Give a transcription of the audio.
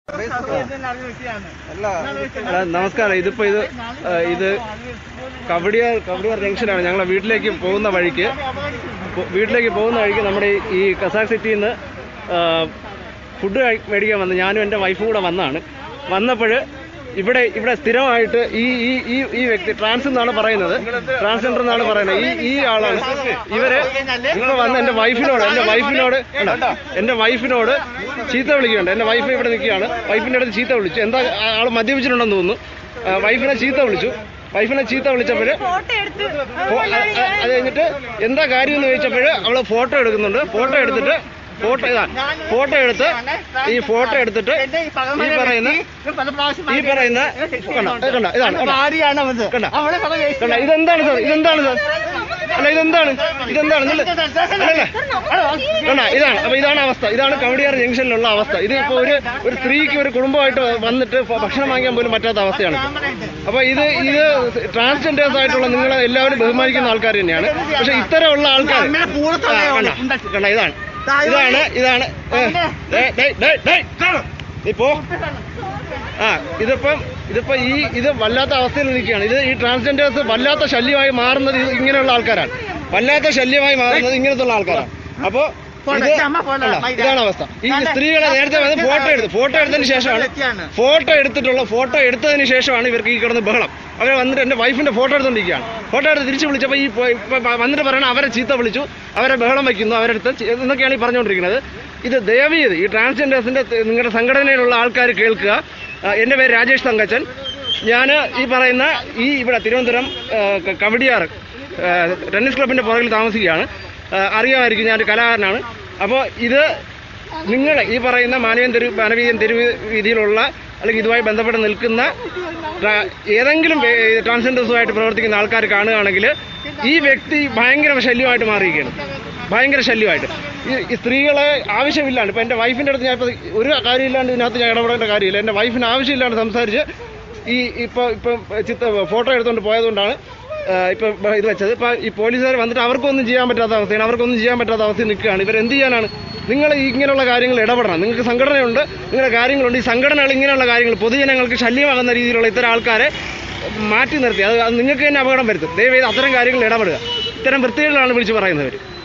അല്ല, നമസ്കാരം ഇതിപ്പോ ഇത് ആ, ഇത് കവടിയാർ കവടിയാർ ജംഗ്ഷനാണ് ഞങ്ങളെ വീട്ടിലേക്ക് പോകുന്ന വഴിക്ക് പോ- വീട്ടിലേക്ക് പോകുന്ന വഴിക്ക് നമ്മുടെ ഈ- ഈ കസാഖ് സിറ്റിയിൽ നിന്ന് ഫുഡ് മേടിക്കാൻ വന്ന് ഞാനും എൻ്റെ വൈഫും കൂടെ വന്നാണ് വന്നപ്പോൾ ഇവിടെ ഇവിടെ സ്ഥിരമായിട്ട് ഈ ഈ ഈ ഈ വ്യക്തി ട്രാൻസ് എന്നാണ് പറയുന്നത് ട്രാൻസ്ജെൻഡർ എന്നാണ് പറയുന്നത് ഈ ഈ ആളാണ് ഇവര് ഇവിടെ വന്ന് എൻ്റെ വൈഫിനോട് എൻ്റെ വൈഫിനോട് കണ്ടോ? എൻ്റെ വൈഫിനോട് ചീത്ത വിളിക്കുന്നുണ്ട് എൻ്റെ വൈഫ് ഇവിടെ നിൽക്കുകയാണ് വൈഫിൻ്റെ അടുത്ത് ചീത്ത വിളിച്ചു എന്താ ആൾ മദ്യപിച്ചിട്ടുണ്ടെന്ന് തോന്നുന്നു ആ, വൈഫിനെ ചീത്ത വിളിച്ചു വൈഫിനെ ചീത്ത വിളിച്ചപ്പോൾ ഫോട്ടോ എടുത്ത് ഫോ- അ- അ- അത് കഴിഞ്ഞിട്ട് എന്താ കാര്യം എന്ന് ചോദിച്ചപ്പോൾ അവള് ഫോട്ടോ എടുക്കുന്നുണ്ട് ഫോട്ടോ എടുത്തിട്ട് ഫോട്ടോ ഇതാ ഫോട്ടോ എടുത്ത് ഈ ഫോട്ടോ എടുത്തിട്ട് ഈ പറയുന്ന ഈ പറയുന്ന കണ്ടോ ഇത് കണ്ടോ ഇതാണ് കണ്ടോ? ഭാര്യയാണ് അവത് കണ്ടോ? അവളെ പക വേസ്റ്റ് കണ്ടോ ഇതെന്താണ് സാർ ഇതെന്താണ് സാർ അല്ല ഇതെന്താണ് ഇതെന്താണ് നിങ്ങള് അല്ലല്ല കണ്ടോ ഇതാണ് അപ്പൊ ഇതാണ് അവസ്ഥ ഇതാണ് കവടിയാർ ജംഗ്ഷനിലുള്ള അവസ്ഥ ഇത് ഇപ്പൊ ഒരു ഒരു സ്ത്രീക്ക് ഒരു കുടുംബമായിട്ട് വന്നിട്ട് ഭക്ഷണം വാങ്ങിക്കാൻ പോലും പറ്റാത്ത അവസ്ഥയാണ് അപ്പൊ ഇത് ഇത് ട്രാൻസ്ജെൻഡേഴ്സ് ആയിട്ടുള്ള നിങ്ങളെ എല്ലാവരും ബഹുമാനിക്കുന്ന ആൾക്കാർ തന്നെയാണ് പക്ഷെ ഇത്തരമുള്ള ആൾക്കാർ അമ്മയുടെ പൂരത്തെ ആ, കണ്ടോ? കണ്ടോ ഇതാണ് ഇതാണ് ഇതാണ് ഏ, ഡേയ്, ഡേയ്, ഡേയ്, ഡേയ്. നീ പോ ആ ഇതിപ്പം ഇതിപ്പോ ഈ ഇത് വല്ലാത്ത അവസ്ഥയിൽ നിൽക്കുകയാണ് ഇത് ഈ ട്രാൻസ്ജെൻഡേഴ്സ് വല്ലാത്ത ശല്യമായി മാറുന്നത് ഇത് ഇങ്ങനെയുള്ള ആൾക്കാരാണ് വല്ലാത്ത ശല്യമായി മാറുന്നത് ഇങ്ങനത്തുള്ള ആൾക്കാരാണ് അപ്പോ ഇത് കണ്ടോ? ഇതാണ് അവസ്ഥ ഈ സ്ത്രീകളെ നേരത്തെ വന്ന് ഫോട്ടോ എടുത്ത് ഫോട്ടോ എടുത്തതിന് ശേഷമാണ് ഫോട്ടോ എടുത്തിട്ടുള്ള ഫോട്ടോ എടുത്തതിന് ശേഷമാണ് ഇവർക്ക് ഈ കിടന്ന് ബഹളം അവർ വന്നിട്ട് എൻ്റെ വൈഫിന്റെ ഫോട്ടോ എടുത്തോണ്ടിരിക്കുകയാണ് ഫോട്ടോ എടുത്ത് തിരിച്ച് വിളിച്ചപ്പോൾ ഈ പോ- ഇപ്പൊ വന്നിട്ട് പറയണം അവരെ ചീത്ത വിളിച്ചു അവരെ ബഹളം വയ്ക്കുന്നു അവരെടുത്ത് ചി- എന്നൊക്കെയാണ് ഈ പറഞ്ഞുകൊണ്ടിരിക്കുന്നത് ഇത് ദയവ് ചെയ്ത് ഈ ട്രാൻസ്ജെൻഡേഴ്സിന്റെ നിങ്ങളുടെ സംഘടനയിലുള്ള ആൾക്കാർ കേൾക്കുക ആ, എൻ്റെ പേര് രാജേഷ് തങ്കച്ചൻ ഞാൻ ഈ പറയുന്ന ഈ ഇവിടെ തിരുവനന്തപുരം ആ, ക- കവടിയാർ ആ, ടെന്നീസ് ക്ലബിന്റെ പുറകിൽ താമസിക്കുകയാണ് ആ, അറിയാമായിരിക്കും ഞാനൊരു കലാകാരനാണ് അപ്പോൾ ഇത് നിങ്ങൾ ഈ പറയുന്ന മാനവീയൻ തെരുവ് മാനവീയൻ തെരുവ് വീതിയിലുള്ള അല്ലെങ്കിൽ ഇതുമായി ബന്ധപ്പെട്ട് നിൽക്കുന്ന ട്രാ- ഏതെങ്കിലും വേ- ട്രാൻസ്ജെൻഡേഴ്സുമായിട്ട് പ്രവർത്തിക്കുന്ന ആൾക്കാർ കാണുകയാണെങ്കിൽ ഈ വ്യക്തി ഭയങ്കര ശല്യമായിട്ട് മാറിയിരിക്കുകയാണ് ഭയങ്കര ശല്യമായിട്ട് ഈ ഈ സ്ത്രീകളെ ആവശ്യമില്ലാണ്ട് ഇപ്പം എൻ്റെ വൈഫിൻ്റെ അടുത്ത് ഞാൻ ഇപ്പോൾ ഒരു കാര്യമില്ലാണ്ട് ഇതിനകത്ത് ഞാൻ ഇടപെടേണ്ട കാര്യമില്ല എൻ്റെ വൈഫിന് ആവശ്യമില്ലാണ്ട് സംസാരിച്ച് ഈ ഇപ്പോൾ ഇപ്പം ചിത്ത ഫോട്ടോ എടുത്തുകൊണ്ട് പോയതുകൊണ്ടാണ് ഇപ്പം ഇത് വെച്ചത് ഇപ്പം ഈ പോലീസുകാർ വന്നിട്ട് അവർക്കൊന്നും ചെയ്യാൻ പറ്റാത്ത അവസ്ഥയാണ് അവർക്കൊന്നും ചെയ്യാൻ പറ്റാത്ത അവസ്ഥയിൽ നിൽക്കുകയാണ് ഇവർ എന്ത് ചെയ്യാനാണ് നിങ്ങൾ ഇങ്ങനെയുള്ള കാര്യങ്ങൾ ഇടപെടണം നിങ്ങൾക്ക് സംഘടനയുണ്ട് നിങ്ങളുടെ കാര്യങ്ങളുണ്ട് ഈ സംഘടനകൾ ഇങ്ങനെയുള്ള കാര്യങ്ങൾ പൊതുജനങ്ങൾക്ക് ശല്യമാകുന്ന രീതിയിലുള്ള ഇത്തരം ആൾക്കാരെ മാറ്റി നിർത്തി അത് അത് നിങ്ങൾക്ക് തന്നെ അപകടം വരുത്തും ദയവേത് അത്തരം കാര്യങ്ങൾ ഇടപെടുക ഇത്തരം വൃത്തികളിലാണ് വിളിച്ച് പറയുന്നവർ